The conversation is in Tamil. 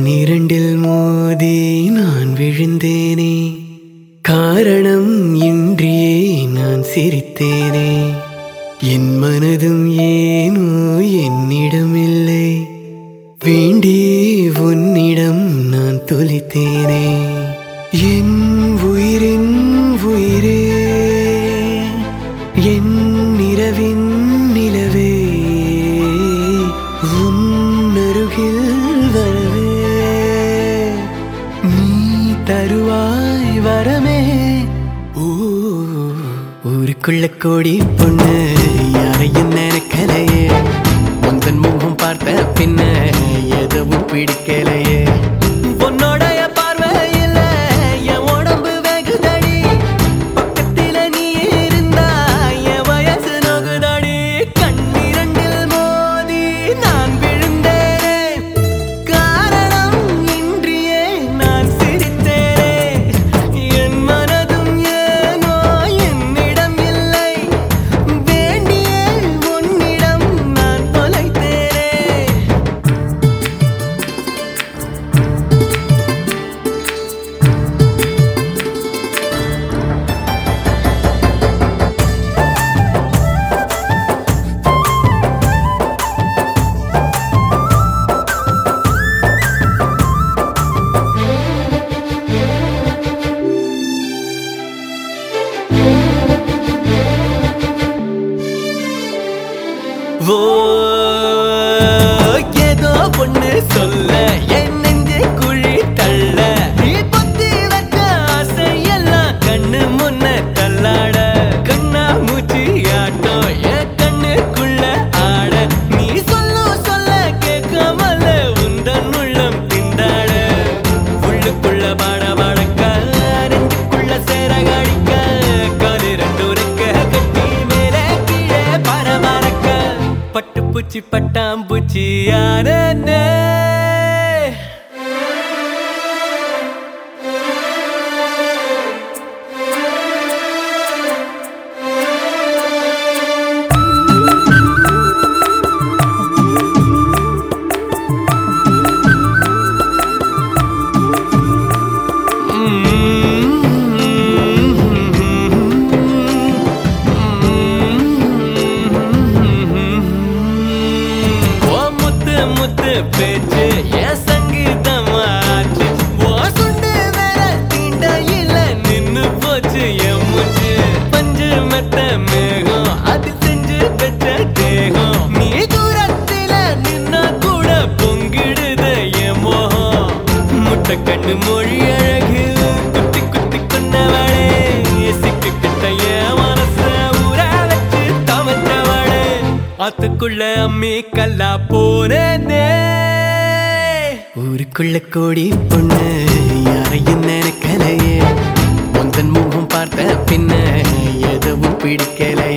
கண்ணிரண்டில் மோதி நான் விழுந்தேனே காரணம் இன்றியே நான் சிரித்தேனே என் மனதும் ஏனோ என்னிடமில்லை வேண்டியே உன்னிடம் நான் தொலைத்தேனே என் உயிரின் உயிரே என் நிறவின் நிலவே உன் அருகில் வரவே நீ தருவாய் வரமே ஊ, ஊருக்குள்ள கோடி பொண்ணு யாரையும் நினைக்கலையே முந்தன் முகம் பார்த்த பின்ன எதுவும் பிடிக்கலையே உன்னோடைய பார்வையில என் உடம்பு வெகுதடி பக்கத்தில நீ இருந்தா என் வயசு நோகுதடி கண்ணிரண்டில் மோதி நான் விழுந்தேனே காரணம் இன்றியே நான் சிரித்தேனே என் மனதும் ஏனோ என்னிடம் இல்லை வேண்டியே உன்னிடம் நான் தொலைத்தேனே ஓ ஏதோ பொண்ணு சொல்ல என் நெஞ்சு குழி தள்ள நீ பொத்தி வச்ச ஆசையெல்லாம் கண்ணு முன்ன தள்ளாட கண்ணா மூச்சி ஆட்டம் என் கண்ணுக்குள்ள ஆட நீ சொல்லும் சொல்ல கேட்காமல உந்தன் உள்ளம் திண்டாட உள்ளுக்குள்ள பாட பாடக்க நெஞ்சுக்குள்ள சேர காடிக்க காலு ரெண்டு உரைக்க கட்டி மேலே கீழே பரபரக்க பட்டு பூச்சி பட்டாம்பூச்சி யானே ஓ முத்து முத்து பேச்சு என் சங்கீதமாச்சு ஓ சுண்டு வேற தீண்டையில நின்னு போச்சு என் மூச்சு பஞ்சு மெத்த மேகம் அது செஞ்சு பெற்ற தேகம் நீ தூரத்தில நின்னா கூட பொங்கிடுது என் மோகம் முட்டை கண்ணு மொழி அழகு குத்தி குத்தி கொண்டவளே சிக்கு கிட்ட என் மனச ஊற வச்சு தவச்சவளே ஆத்துக்குள்ள அம்மி கல்லா போனே ஊருக்குள்ள கோடி பொண்ணு யாரையும் நினைக்கலையே முந்தன் முகம் பார்த்த பின்ன எதுவும் பிடிக்கலையே